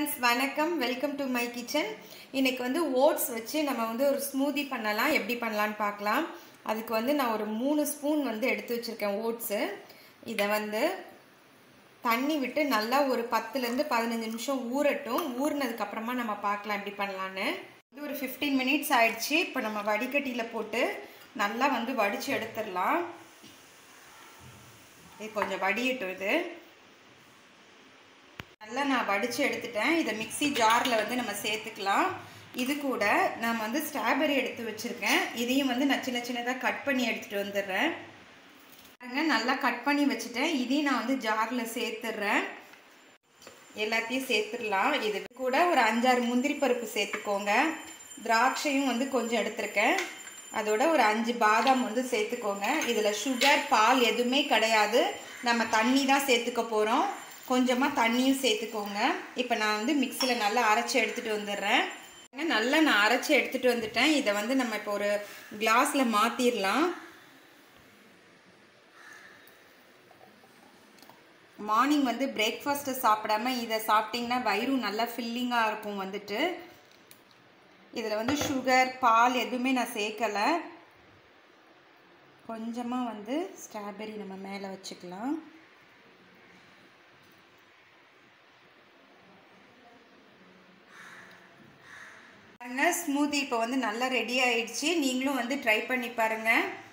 friends வணக்கம் welcome to my kitchen இன்னைக்கு வந்து ஓட்ஸ் வச்சு நம்ம வந்து ஒரு ஸ்மூதி பண்ணலாம் எப்படி பண்ணலான்னு பார்க்கலாம் அதுக்கு வந்து நான் ஒரு மூணு ஸ்பூன் வந்து எடுத்து வச்சுருக்கேன் ஓட்ஸு இதை வந்து தண்ணி விட்டு நல்லா ஒரு பத்துலேருந்து பதினஞ்சு நிமிஷம் ஊறட்டும் ஊறினதுக்கப்புறமா நம்ம பார்க்கலாம் எப்படி பண்ணலான்னு இது ஒரு ஃபிஃப்டீன் மினிட்ஸ் ஆயிடுச்சு இப்போ நம்ம வடிகட்டியில் போட்டு நல்லா வந்து வடித்து எடுத்துடலாம் இது கொஞ்சம் வடியட்டும் இது நல்லா நான் வடித்து எடுத்துட்டேன் இதை மிக்சி ஜாரில் வந்து நம்ம சேர்த்துக்கலாம் இது கூட நான் வந்து ஸ்ட்ராபெரி எடுத்து வச்சுருக்கேன் இதையும் வந்து நான் சின்ன சின்னதாக கட் பண்ணி எடுத்துகிட்டு வந்துடுறேன் பாருங்க நல்லா கட் பண்ணி வச்சுட்டேன் இதையும் நான் வந்து ஜாரில் சேர்த்துடுறேன் எல்லாத்தையும் சேர்த்துடலாம் இது கூட ஒரு அஞ்சாறு முந்திரி பருப்பு சேர்த்துக்கோங்க திராட்சையும் வந்து கொஞ்சம் எடுத்திருக்கேன் அதோட ஒரு அஞ்சு பாதாம் வந்து சேர்த்துக்கோங்க இதில் சுகர் பால் எதுவுமே கிடையாது நம்ம தண்ணி தான் சேர்த்துக்க போகிறோம் கொஞ்சமாக தண்ணியும் சேர்த்துக்கோங்க இப்போ நான் வந்து மிக்சியில் நல்லா அரைச்சி எடுத்துகிட்டு வந்துடுறேன் நல்லா நான் அரைச்சி எடுத்துகிட்டு வந்துட்டேன் இதை வந்து நம்ம இப்போ ஒரு கிளாஸில் மாற்றிடலாம் மார்னிங் வந்து பிரேக்ஃபாஸ்ட்டு சாப்பிடாம இதை சாப்பிட்டிங்கன்னா வயிறும் நல்லா ஃபில்லிங்காக இருக்கும் வந்துட்டு இதில் வந்து சுகர் பால் எதுவுமே நான் சேர்க்கலை கொஞ்சமாக வந்து ஸ்ட்ராபெரி நம்ம மேலே வச்சுக்கலாம் பாருங்க ஸ்மூதி இப்போ வந்து நல்லா ரெடி ஆயிடுச்சு நீங்களும் வந்து ட்ரை பண்ணி பாருங்கள்